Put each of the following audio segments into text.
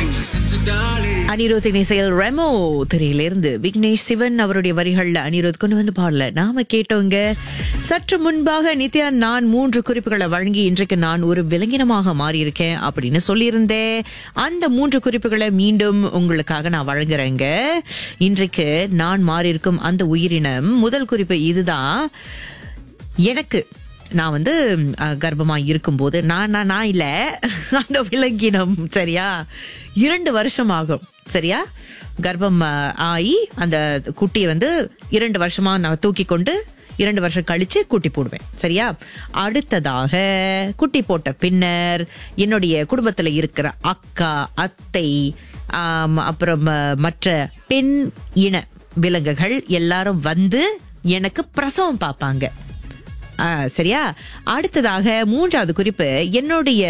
அனிருத்தின் இசையில் ரெமோ திரையிலிருந்து விக்னேஷ் சிவன் அவருடைய வரிகள்ல அனிருத் கொண்டு வந்து பாடல நாம கேட்டோங்க சற்று முன்பாக நித்யா நான் மூன்று குறிப்புகளை வழங்கி இன்றைக்கு நான் ஒரு விலங்கினமாக மாறியிருக்கேன் அப்படின்னு சொல்லியிருந்தேன் அந்த மூன்று குறிப்புகளை மீண்டும் உங்களுக்காக நான் வழங்குறேங்க இன்றைக்கு நான் மாறியிருக்கும் அந்த உயிரினம் முதல் குறிப்பு இதுதான் எனக்கு நான் வந்து அஹ், கர்ப்பமா இருக்கும்போது நான் நான் நான் இல்ல அந்த விலங்கினம் சரியா இரண்டு வருஷம் ஆகும் சரியா கர்ப்பம் அஹ், ஆகி அந்த குட்டியை வந்து இரண்டு வருஷமா நான் தூக்கி கொண்டு இரண்டு வருஷம் கழிச்சு குட்டி போடுவேன் சரியா அடுத்ததாக குட்டி போட்ட பின்னர் என்னுடைய குடும்பத்துல இருக்கிற அக்கா அத்தை ஆம், அப்புறம் அஹ், மற்ற பெண் இன விலங்குகள் எல்லாரும் வந்து எனக்கு பிரசவம் பார்ப்பாங்க ஆ, சரியா அடுத்ததாக மூன்றாவது குறிப்பு என்னுடைய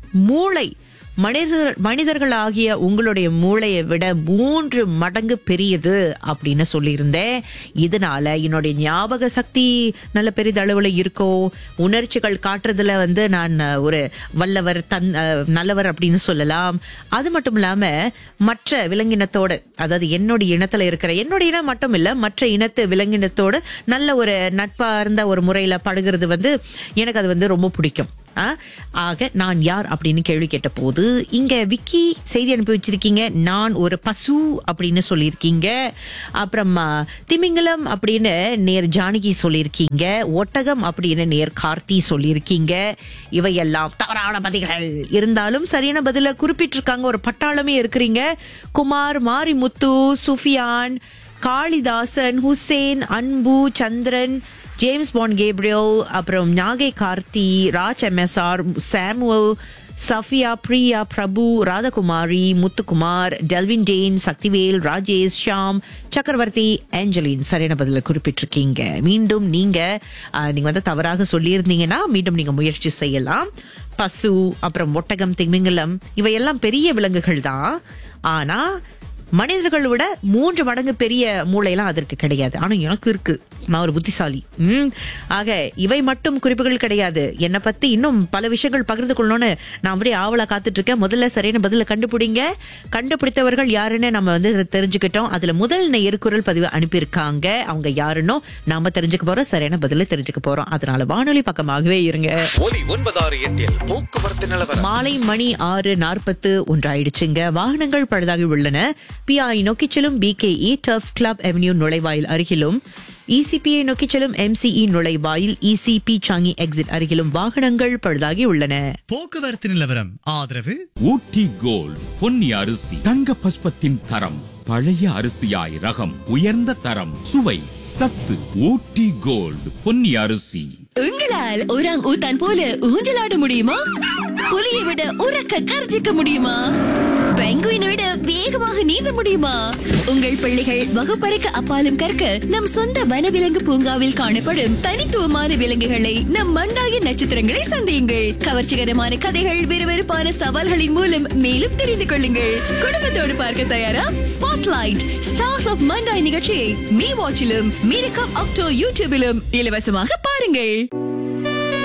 மூளை மனிதர் மனிதர்களாகிய உங்களுடைய மூளையை விட மூன்று மடங்கு பெரியது அப்படின்னு சொல்லியிருந்தேன் இதனால என்னுடைய ஞாபக சக்தி நல்ல பெரிதளவுல இருக்கோ உணர்ச்சிகள் காட்டுறதுல வந்து நான் அஹ், ஒரு வல்லவர் தன் அஹ், நல்லவர் அப்படின்னு சொல்லலாம் அது மட்டும் இல்லாம மற்ற விலங்கினத்தோட அதாவது என்னுடைய இனத்துல இருக்கிற என்னுடைய இனம் மட்டும் இல்ல மற்ற இனத்து விலங்கினத்தோட நல்ல ஒரு நட்பா இருந்த ஒரு முறையில பழகுறது வந்து எனக்கு அது வந்து ரொம்ப பிடிக்கும் ஆ? ஆக நான் யார் அப்படின்னு கேள்வி கேட்ட போது இங்க விக்கி செய்தி அனுப்பி வச்சிருக்கீங்க நான் ஒரு பசு அப்படின்னு சொல்லியிருக்கீங்க அப்புறம் ஆ, திமிங்கலம் அப்படின்னு நேர் ஜானகி சொல்லியிருக்கீங்க ஒட்டகம் அப்படின்னு நேர் கார்த்தி சொல்லியிருக்கீங்க இவையெல்லாம் தவறான பதில்கள் இருந்தாலும் சரியான பதில குறிப்பிட்டிருக்காங்க ஒரு பட்டாளமே இருக்கிறீங்க குமார் மாரிமுத்து சுஃபியான் காளிதாசன் ஹுசேன் அன்பு சந்திரன் ஜேம்ஸ் பான் கேப்ரியல் அப்புறம் Nagai Karthi Raj MSR Samuel Safiya Priya Prabhu Radhakumari Muthukumar Delvin Dan Sakthivel Rajesh Sham Chakravarthy Angeline சரியான பதில குறிப்பிட்டிருக்கீங்க மீண்டும் நீங்க அஹ், நீங்க வந்து தவறாக சொல்லியிருந்தீங்கன்னா மீண்டும் நீங்க முயற்சி செய்யலாம் பசு அப்புறம் ஒட்டகம் திமிங்கலம் இவையெல்லாம் பெரிய விலங்குகள் தான் ஆனா மனிதர்களை விட மூன்று மடங்கு பெரிய மூளையெல்லாம் அதற்கு கிடையாது ஆனா எனக்கு இருக்கு நான் ஒரு புத்திசாலி ம் ஆக இவை மட்டும் குறிப்புகள் கிடையாது என்னை பத்தி இன்னும் பல விஷயங்கள் பகிர்ந்து கொள்ளணும்னு நான் அப்படியே ஆவலா காத்துட்டு இருக்கேன் முதல்ல சரியான பதில கண்டுபிடிங்க கண்டுபிடித்தவர்கள் யாருன்னு நம்ம வந்து தெரிஞ்சுக்கிட்டோம் அதுல முதல் நேயர் குரல் பதிவு அனுப்பியிருக்காங்க அவங்க யாருன்னோ நாம தெரிஞ்சுக்க போறோம் சரியான பதில தெரிஞ்சுக்க போறோம் அதனால வானொலி பக்கமாகவே இருங்க ஒலி ஒன்பதாறு எட்டில் போக்குவரத்து நிலவரம் மாலை மணி ஆறு நாற்பத்து ஒன்றாயிடுச்சுங்க வாகனங்கள் பழுதாகி உள்ளன பிஐ நோக்கிச் செல்லும் பிகேஇ டர்ஃப் கிளப் அவென்யூ நுழைவாயில் அருகிலும் இசிபிஐ நோக்கிச் செல்லும் எம்சிஇ நுழைவாயில் இசிபி சாங்கி எக்ஸிட் அருகிலும் வாகனங்கள் பழுதாகி உள்ளன போக்குவரத்து நிலவரம் ஆதரவு ஊட்டி கோல்ட் பொன்னி அரிசி தங்க பஸ்பத்தின் தரம் பழைய அரிசியாய் ரகம் உயர்ந்த தரம் சுவை சத்து ஊட்டி கோல்ட் பொன்னி அரிசி உங்களால் ஒராங் ஊத்தான் போல ஊஞ்சலாட முடியுமா புலியை விட உறக்க கர்ஜிக்க முடியுமா பெங்குயினை விட வேகமாக நீந்த முடியுமா உங்கள் பிள்ளைகள் வகுப்பறைக்கு அப்பாலும் கற்க நம் சொந்த வனவிலங்கு பூங்காவில் காணப்படும் தனித்துவமான விலங்குகளை நம் மண்டாய நட்சத்திரங்களை சந்தியுங்கள் கவர்ச்சிகரமான கதைகள் விறுவிறுப்பான சவால்களின் மூலம் மேலும் தெரிந்து கொள்ளுங்கள் குடும்பத்தோடு பார்க்க தயாரா ஸ்பாட்லைட் ஸ்டார்ஸ் ஆஃப் மண்டாய் நிகழ்ச்சியை மீ வாட்சிலும் மீரகம் அக்டோ யூடியூபிலும் இலவசமாக பாருங்கள்